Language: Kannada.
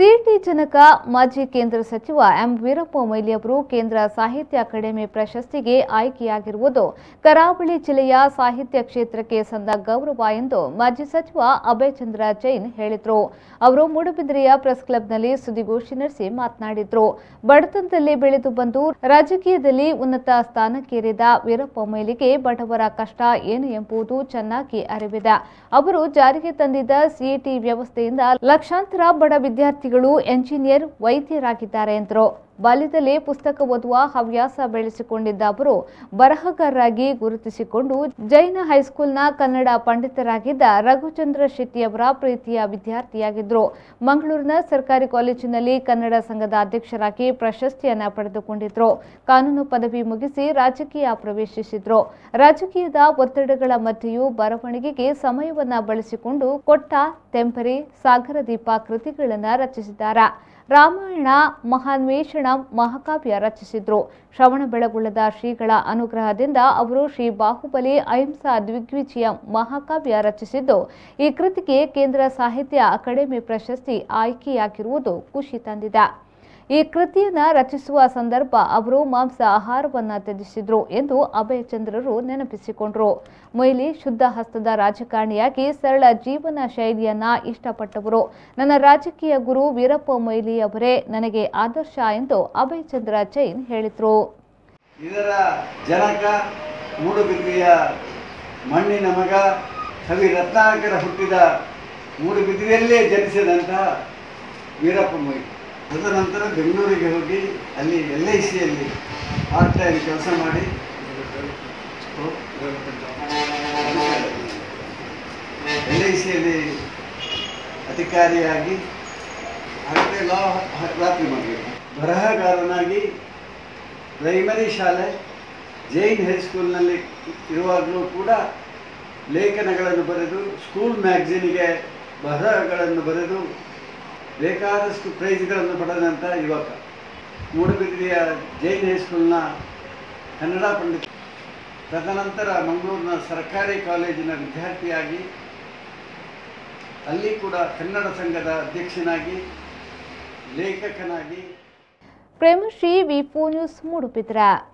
ಸಿಟಿ ಜನಕ ಮಾಜಿ ಕೇಂದ್ರ ಸಚಿವ ಎಂ ವೀರಪ್ಪ ಮೊಯ್ಲಿ ಅವರು ಕೇಂದ್ರ ಸಾಹಿತ್ಯ ಅಕಾಡೆಮಿ ಪ್ರಶಸ್ತಿಗೆ ಆಯ್ಕೆಯಾಗಿರುವುದು ಕರಾವಳಿ ಜಿಲ್ಲೆಯ ಸಾಹಿತ್ಯ ಕ್ಷೇತ್ರಕ್ಕೆ ಸಂದ ಗೌರವ ಎಂದು ಮಾಜಿ ಸಚಿವ ಅಭಯ್ ಚಂದ್ರ ಜೈನ್ ಹೇಳಿದರು ಅವರು ಮೂಡುಬಿದಿರೆಯ ಪ್ರೆಸ್ ಕ್ಲಬ್ನಲ್ಲಿ ಸುದ್ದಿಗೋಷ್ಠಿ ನಡೆಸಿ ಮಾತನಾಡಿದರು ಬಡತನದಲ್ಲಿ ಬೆಳೆದು ಬಂದು ರಾಜಕೀಯದಲ್ಲಿ ಉನ್ನತ ಸ್ಥಾನಕ್ಕೇರಿದ ವೀರಪ್ಪ ಮೊಯ್ಲಿಗೆ ಬಡವರ ಕಷ್ಟ ಏನು ಎಂಬುದು ಚೆನ್ನಾಗಿ ಅರಿವಿದೆ ಅವರು ಜಾರಿಗೆ ತಂದಿದ್ದ ಸಿಇಟಿ ವ್ಯವಸ್ಥೆಯಿಂದ ಲಕ್ಷಾಂತರ ಬಡ ವಿದ್ಯಾರ್ಥಿಗಳು ಎಂಜಿನಿಯರ್ ವೈದ್ಯರಾಗಿದ್ದಾರೆ ಎಂದರು ಬಾಲ್ಯದಲ್ಲೇ ಪುಸ್ತಕ ಓದುವ ಹವ್ಯಾಸ ಬೆಳೆಸಿಕೊಂಡಿದ್ದ ಅವರು ಬರಹಗಾರರಾಗಿ ಗುರುತಿಸಿಕೊಂಡು ಜೈನ ಹೈಸ್ಕೂಲ್ನ ಕನ್ನಡ ಪಂಡಿತರಾಗಿದ್ದ ರಘುಚಂದ್ರ ಶೆಟ್ಟಿಯವರ ಪ್ರೀತಿಯ ವಿದ್ಯಾರ್ಥಿಯಾಗಿದ್ದರು ಮಂಗಳೂರಿನ ಸರ್ಕಾರಿ ಕಾಲೇಜಿನಲ್ಲಿ ಕನ್ನಡ ಸಂಘದ ಅಧ್ಯಕ್ಷರಾಗಿ ಪ್ರಶಸ್ತಿಯನ್ನ ಪಡೆದುಕೊಂಡಿದ್ರು ಕಾನೂನು ಪದವಿ ಮುಗಿಸಿ ರಾಜಕೀಯ ಪ್ರವೇಶಿಸಿದ್ರು ರಾಜಕೀಯದ ಒತ್ತಡಗಳ ಮಧ್ಯೆಯೂ ಬರವಣಿಗೆಗೆ ಸಮಯವನ್ನ ಬಳಸಿಕೊಂಡು ಕೊಟ್ಟ ತೆಂಪರಿ ಸಾಗರದೀಪ ಕೃತಿಗಳನ್ನು ರಚಿಸಿದ್ದಾರೆ ರಾಮಾಯಣ ಮಹಾನ್ವೇಷಣ ಮಹಾಕಾವ್ಯ ರಚಿಸಿದ್ರು ಶ್ರವಣ ಬೆಳಗುಳ್ಳದ ಶ್ರೀಗಳ ಅನುಗ್ರಹದಿಂದ ಅವರು ಶ್ರೀ ಬಾಹುಬಲಿ ಅಹಿಂಸಾ ದಿಗ್ವಿಜಯ ಮಹಾಕಾವ್ಯ ರಚಿಸಿದ್ದು ಈ ಕೃತಿಗೆ ಕೇಂದ್ರ ಸಾಹಿತ್ಯ ಅಕಾಡೆಮಿ ಪ್ರಶಸ್ತಿ ಆಯ್ಕೆಯಾಗಿರುವುದು ಖುಷಿ ತಂದಿದೆ ಈ ಕೃತಿಯನ್ನ ರಚಿಸುವ ಸಂದರ್ಭ ಅವರು ಮಾಂಸ ಆಹಾರವನ್ನ ತ್ಯಜಿಸಿದ್ರು ಎಂದು ಅಭಯಚಂದ್ರರು ನೆನಪಿಸಿಕೊಂಡರು ಮೊಯ್ಲಿ ಶುದ್ಧ ಹಸ್ತದ ರಾಜಕಾರಣಿಯಾಗಿ ಸರಳ ಜೀವನ ಶೈಲಿಯನ್ನ ಇಷ್ಟಪಟ್ಟವರು ನನ್ನ ರಾಜಕೀಯ ಗುರು ವೀರಪ್ಪ ಮೊಯ್ಲಿ ಅವರೇ ನನಗೆ ಆದರ್ಶ ಎಂದು ಅಭಯಚಂದ್ರ ಜೈನ್ ಹೇಳಿದರು ಇದರ ಜನಕ ಮೂಡುಬಿದ್ರಿಯ ಮಣ್ಣಿನ ಮಗ ಕವಿ ರತ್ನಾಕರ ಹುಟ್ಟಿದ ಮೂಡುಬಿದ್ರಿಯಲ್ಲೇ ಜನಿಸಿದಂತಹ ವೀರಪ್ಪ ಮೊಯ್ಲಿ ತದನಂತರ ಬೆಂಗಳೂರಿಗೆ ಹೋಗಿ ಅಲ್ಲಿ ಎಲ್ ಐ ಸಿಯಲ್ಲಿ ಪಾರ್ಟ್ ಟೈಮ್ ಕೆಲಸ ಮಾಡಿ ಎಲ್ ಐ ಸಿಯಲ್ಲಿ ಅಧಿಕಾರಿಯಾಗಿ ಹಾಗೆ ಲಾ ರಾತ್ರಿ ಮಾಡಬೇಕು ಬರಹಗಾರನಾಗಿ ಪ್ರೈಮರಿ ಶಾಲೆ ಜೈನ್ ಹೈಸ್ಕೂಲ್ನಲ್ಲಿ ಇರುವಾಗಲೂ ಕೂಡ ಲೇಖನಗಳನ್ನು ಬರೆದು ಸ್ಕೂಲ್ ಮ್ಯಾಗ್ಝಿನ್ಗೆ ಬರಹಗಳನ್ನು ಬರೆದು ಬೇಕಾದಷ್ಟು ಪ್ರೈಸ್ಗಳನ್ನು ಪಡೆದಂಥ ಯುವಕ ಮೂಡುಬಿದ್ರಿಯ ಜೈನ್ ಹೈಸ್ಕೂಲ್ನ ಕನ್ನಡ ಪಂಡಿತ ತದನಂತರ ಮಂಗಳೂರಿನ ಸರ್ಕಾರಿ ಕಾಲೇಜಿನ ವಿದ್ಯಾರ್ಥಿಯಾಗಿ ಅಲ್ಲಿ ಕೂಡ ಕನ್ನಡ ಸಂಘದ ಅಧ್ಯಕ್ಷನಾಗಿ ಲೇಖಕನಾಗಿ ಪ್ರೇಮಶ್ರೀ ವಿ ನ್ಯೂಸ್ ಮೂಡುಬಿದ್ರ